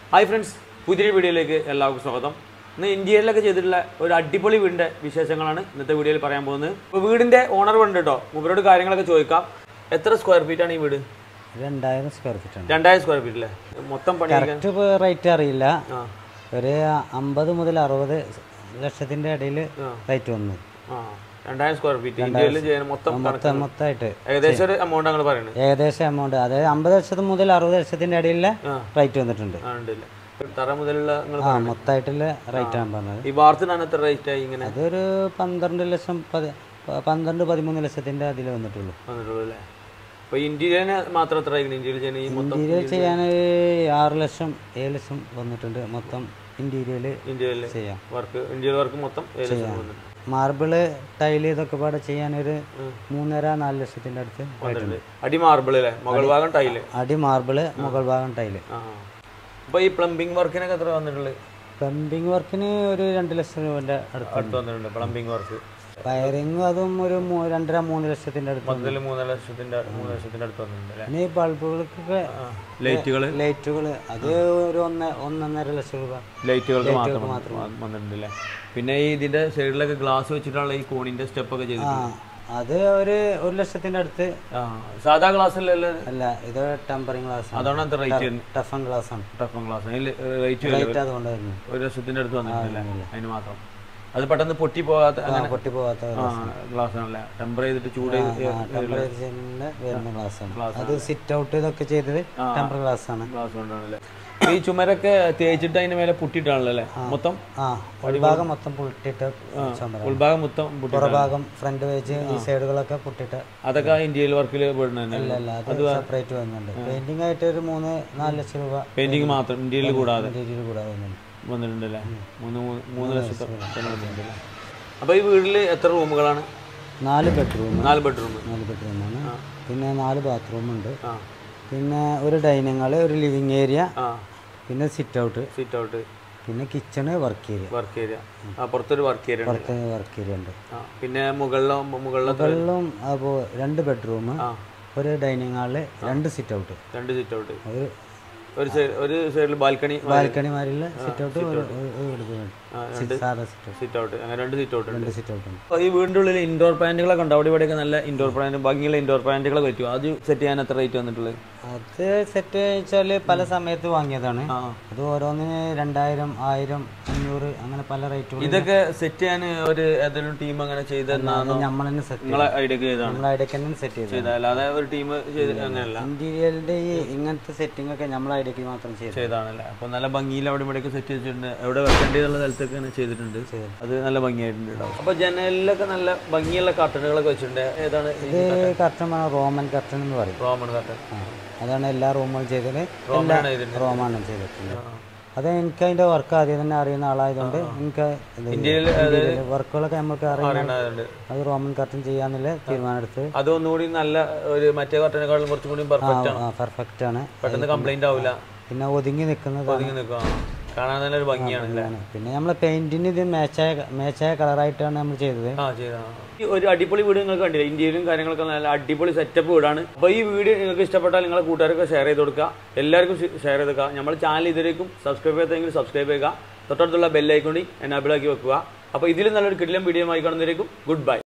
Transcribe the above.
Hi friends പുതിയൊരു വീഡിയോയിലേക്ക് എല്ലാവർക്കും സ്വാഗതം ഇന്ന് ഇന്ത്യയിലൊക്കെ ചെയ്തിട്ടുള്ള ഒരു അടിപൊളി വീടിൻ്റെ വിശേഷങ്ങളാണ് ഇന്നത്തെ വീഡിയോയിൽ പറയാൻ പോകുന്നത് അപ്പോൾ വീടിൻ്റെ ഓണർ ഉണ്ട് കേട്ടോ മൂപ്പരോട് കാര്യങ്ങളൊക്കെ ചോദിക്കാം എത്ര സ്ക്വയർ ഫീറ്റ് ആണ് ഈ വീട് രണ്ടായിരം സ്ക്വയർ ഫീറ്റ് ആണ് രണ്ടായിരം സ്ക്വയർ ഫീറ്റ് അല്ലേ മൊത്തം പണി കറക്റ്റ് റേറ്റ് അറിയില്ല ആ ഒരു അമ്പത് മുതൽ അറുപത് ലക്ഷത്തിന്റെ ഇടയിൽ റേറ്റ് വന്നു ആ രണ്ടായിരം സ്ക്വയർ ഫീറ്റ് ഇന്ത്യയിൽ ചെയ്യാൻ മൊത്തം മൊത്തം മൊത്തമായിട്ട് ഏകദേശം ഒരു എമൗണ്ട് ഞങ്ങൾ പറയുന്നത് ഏകദേശം എമൗണ്ട് അതായത് അമ്പത് ലക്ഷത്തിന് മുതൽ അറുപത് ലക്ഷത്തിന്റെ ഇടയിലെ റേറ്റ് വന്നിട്ടുണ്ട് ആ ഉണ്ടല്ലേ തറ മുതലുള്ള നിങ്ങൾ ആ മൊത്തമായിട്ടുള്ള റേറ്റ് ആണ് പറഞ്ഞത് ഈ വാർത്തിനാണ് എത്ര റേറ്റ് ആയി ഇങ്ങനെ അതൊരു പന്ത്രണ്ട് ലക്ഷം പതി- പ- പന്ത്രണ്ട് പതിമൂന്ന് ലക്ഷത്തിന്റെ അതിൽ വന്നിട്ടുള്ളൂ വന്നിട്ടുള്ളൂ അല്ലേ അപ്പോൾ ഇന്ത്യയിലെ മാത്രം എത്ര ആയിരിക്കും ഇന്ത്യയിൽ ചെയ്യുന്ന ഈ മൊത്തം ഇന്റീരിയൽ ചെയ്യാൻ ആറ് ലക്ഷം ഏഴ് ലക്ഷം വന്നിട്ടുണ്ട് മൊത്തം ഇന്റീരിയൽ ഇന്ത്യയിൽ ചെയ്യാം വർക്ക് ഇന്ത്യയിൽ വർക്ക് മൊത്തം ഏഴ് ലക്ഷം വന്നിട്ടുണ്ട് മാർബിള് ടൈല് ഇതൊക്കെ പാടെ ചെയ്യാനൊരു മൂന്നര നാല് ലക്ഷത്തിന്റെ അടുത്ത് വന്നിട്ടുണ്ട്. അടി മാർബിൾ അല്ലേ മുകൾ ഭാഗം ടൈല് അടി മാർബിള് മുകൾ ഭാഗം ടൈല് ആ അപ്പോൾ ഈ പ്ലംബിംഗ് വർക്കിനൊക്കെ എത്ര വന്നിട്ടുള്ളത് പ്ലംബിംഗ് വർക്കിന് ഒരു രണ്ട് ലക്ഷം രൂപന്റെ അടുത്ത് അടുത്ത് വന്നിട്ടുണ്ട് പ്ലംബിംഗ് വർക്ക് വയറിങ് അതും ഒരു മൂ- രണ്ടര മൂന്ന് ലക്ഷത്തിന്റെ അടുത്ത് മൊത്തത്തിൽ മൂന്നര ലക്ഷത്തിന്റെ മൂന്ന് ലക്ഷത്തിന്റെ അടുത്ത് വന്നിട്ടുണ്ട് അല്ലേ പിന്നെ ഈ ബൾബുകൾക്കൊക്കെ ലൈറ്റുകൾ ലൈറ്റുകൾ അത് ഒരു ഒന്ന് ഒന്നൊന്നര ലക്ഷം രൂപ ലൈറ്റുകൾക്ക് മാത്രം വ- വന്നിട്ടുണ്ട് അല്ലേ പിന്നെ ഈ ഇതിന്റെ സൈഡിലൊക്കെ ഗ്ലാസ് വെച്ചിട്ടുള്ള ഈ കോണിന്റെ സ്റ്റെപ്പ് ഒക്കെ ആ ചെയ്തിട്ടുണ്ട് അത് ഒരു ഒരു ലക്ഷത്തിന്റെ അടുത്ത് ആ സാധാ ഗ്ലാസ് അല്ലല്ലോ അല്ല ഇത് ടെമ്പറിങ് ഗ്ലാസ് അതാണ് അത് റേറ്റ് വരുന്നത് ടഫൻ ഗ്ലാസ് ആണ് ടഫൺ ഗ്ലാസ് അതിൽ റേറ്റ് റേറ്റ് അതുകൊണ്ട് വരുന്നു ഒരു ലക്ഷത്തിന്റെ അടുത്ത് വന്നിട്ടില്ല അതിന് മാത്രം അത് പെട്ടെന്ന് പൊട്ടി പോകാത്ത അങ്ങനെ പൊട്ടി പോകാത്ത ഗ്ലാസ് ആണല്ലേ ടെമ്പർ ചെയ്തിട്ട് ചൂട് ടെമ്പറേച്ചറിന് വരുന്ന ഗ്ലാസ് ആണ് അത് സിറ്റ് ഔട്ട് ഇതൊക്കെ ചെയ്തത് ടെമ്പർ ഗ്ലാസ് ആണ് ഗ്ലാസ് കൊണ്ടാണല്ലേ ഈ ചുമരൊക്കെ തേച്ചിട്ട് അതിന്റെ മേലെ പൊട്ടിയിട്ടാണല്ലോ അല്ലേ മൊത്തം ആ ഉൾഭാഗം മൊത്തം പൊട്ടിയിട്ട് ചുമര ഉൾഭാഗം മൊത്തം പൊട്ടി പുറഭാഗം ഫ്രണ്ട് പേജ് ഈ സൈഡുകളൊക്കെ പൊട്ടിയിട്ട് അതൊക്കെ ഇന്ത്യയിൽ വർക്കിൽ പെടുന്ന തന്നെ അല്ല അത് സെപ്പറേറ്റ് വരുന്നുണ്ട് പെയിന്റിംഗ് ആയിട്ട് ഒരു മൂന്ന് നാല് ലക്ഷം രൂപ പെയിന്റിങ് മാത്രം ഇന്ത്യയിൽ കൂടാതെ രീതിയിൽ കൂടാതെ വരുന്നുണ്ട് വന്നിട്ടുണ്ടല്ലേ മൂന്ന് മൂന്ന് മൂന്ന് ലക്ഷത്തോളം വന്നിട്ടുണ്ടല്ലേ അപ്പോൾ ഈ വീട്ടിൽ എത്ര റൂമുകളാണ് നാല് ബെഡ്റൂം നാല് ബെഡ്റൂം നാല് ബെഡ്റൂമാണ് പിന്നെ നാല് ബാത്റൂം ഉണ്ട് ആ പിന്നെ ഒരു ഡൈനിങ് ഹാള് ഒരു ലിവിങ് ഏരിയ ആ പിന്നെ സിറ്റ് ഔട്ട് സിറ്റ് ഔട്ട് പിന്നെ kitchen work area work area ആ പുറത്തൊരു വർക്ക് ഏരിയ ഉണ്ട് പുറത്ത് വർക്ക് ഏരിയ ഉണ്ട് ആ പിന്നെ മുകളിലോ മുകളിലോ മുകളിലും അപ്പോൾ രണ്ട് ബെഡ്റൂം ആ ഒരു ഡൈനിങ് ഹാള് രണ്ട് സിറ്റ് ഔട്ട് രണ്ട് സിറ്റ് ഔട്ട് ഒരു ഒരു സൈഡ് ഒരു സൈഡിൽ ബാൽക്കണി ബാൽക്കണിമാരിൽ സിറ്റ് ഔട്ട് ഒരു ഒരു- ഒരു എടുക്കുന്നുണ്ട്. സാധാ സിറ്റ് ഔട്ട് സിറ്റ് ഔട്ട് അങ്ങനെ രണ്ട് സിറ്റ് ഔട്ട് ഉണ്ട് രണ്ട് സിറ്റ് ഔട്ട് ഉണ്ട് അപ്പോൾ ഈ വീടിൻ്റെ ഉള്ളിൽ ഇൻഡോർ പ്ലാന്റുകളൊക്കെ ഉണ്ട് അവിടെ ഇവിടെയൊക്കെ നല്ല ഇൻഡോർ പ്ലാന്റ് ഭംഗിയുള്ള ഇൻഡോർ പ്ലാന്റുകളൊക്കെ പറ്റുമോ അത് സെറ്റ് ചെയ്യാൻ എത്ര റേറ്റ് വന്നിട്ടുള്ളത് അത് സെറ്റ് വെച്ചാൽ പല സമയത്ത് വാങ്ങിയതാണ് ആ അത് ഓരോന്നിന് രണ്ടായിരം ആയിരം അഞ്ഞൂറ് അങ്ങനെ പല റേറ്റുകൾ ഇതൊക്കെ സെറ്റ് ചെയ്യാൻ ഒരു ഏതെങ്കിലും ടീം അങ്ങനെ ചെയ്ത് തന്നാണോ നമ്മൾ തന്നെ സെറ്റ് നിങ്ങളെ ഐഡിയക്ക് ചെയ്താണ് നമ്മൾ ഇടയ്ക്ക് തന്നെ സെറ്റ് ചെയ്തത് ചെയ്ത അല്ലാതെ ഒരു ടീം ചെയ്ത് അങ്ങനെയല്ല ഇന്റീരിയലിന്റെ ഈ ഇങ്ങനത്തെ സെറ്റിംഗ് ഒക്കെ നമ്മൾ ഇടയ്ക്ക് മാത്രം ചെയ്തു ചെയ്താണല്ലേ അപ്പൊ നല്ല ഭംഗിയിൽ അവിടെ ഇവിടെയൊക്കെ സെറ്റ് ചെയ്തിട്ടുണ്ട് എവിടെ വെക്കേണ്ടതുള്ള സ്ഥലത്തൊക്കെ ചെയ്തിട്ടുണ്ട് അത് നല്ല ഭംഗിയായിട്ടുണ്ട് കേട്ടോ അപ്പൊ ജനലിലൊക്കെ നല്ല ഭംഗിയുള്ള കർട്ടനുകളൊക്കെ വെച്ചിട്ടുണ്ട് ഏതാണ് ഇത് കർട്ടൻ റോമൻ കർട്ടൻ എന്ന് പറയും റോമൺ കർട്ടൻ ആ, അതാണ് എല്ലാ റൂമുകളും ചെയ്തത് റോമനാണ് ഇതിന്റെ റോമാണ് ചെയ്തിട്ടുള്ളത് അത് എനിക്ക് അതിന്റെ വർക്ക് ആദ്യം തന്നെ അറിയുന്ന ആളായതുകൊണ്ട് എനിക്ക് ഇത് ഇന്ത്യയിൽ വർക്കുകളൊക്കെ നമുക്ക് അറിയാം അറിയണതുണ്ട് അത് റോമൻ കർട്ടൻ ചെയ്യാന്നുള്ള തീരുമാനമെടുത്ത് അത് ഒന്നുകൂടി നല്ല ഒരു മറ്റേ കർട്ടനെക്കാളും കുറച്ചും കൂടി പെർഫെക്റ്റ് ആണ് പെർഫെക്റ്റ് ആണ് പെട്ടെന്ന് കംപ്ലൈന്റ് ആവില്ല പിന്നെ ഒതുങ്ങി നിൽക്കുന്നത് ഒതുങ്ങി നിൽക്കുക കാണാൻ നല്ല ഒരു ഭംഗിയാണ് അല്ലേ പിന്നെ നമ്മളെ പെയിന്റിന് ഇത് മാച്ചായ മാച്ചായ കളറായിട്ടാണ് നമ്മൾ ചെയ്തത് ആ ചെയ്താ ഈ ഒരു അടിപൊളി വീട് നിങ്ങൾക്ക് കണ്ടില്ല ഇന്ത്യയിലും കാര്യങ്ങളൊക്കെ നല്ല അടിപൊളി സെറ്റപ്പ് വീടാണ് അപ്പോൾ ഈ വീഡിയോ നിങ്ങൾക്ക് ഇഷ്ടപ്പെട്ടാൽ നിങ്ങളെ കൂട്ടുകാരൊക്കെ ഷെയർ ചെയ്ത് കൊടുക്കുക എല്ലാവർക്കും ഷെയർ ചെയ്ത് കൊടുക്കുക നമ്മൾ ചാനൽ ഇതിലേക്കും സബ്സ്ക്രൈബ് ചെയ്തെങ്കിൽ സബ്സ്ക്രൈബ് ചെയ്യുക തൊട്ടടുത്തുള്ള ബെല്ലൈക്കോണ്ടി എനാബിളാക്കി വെക്കുക അപ്പോൾ ഇതിലും നല്ലൊരു കിടിലം വീഡിയോ ആയി കാണുന്നതിലേക്കും ഗുഡ് ബൈ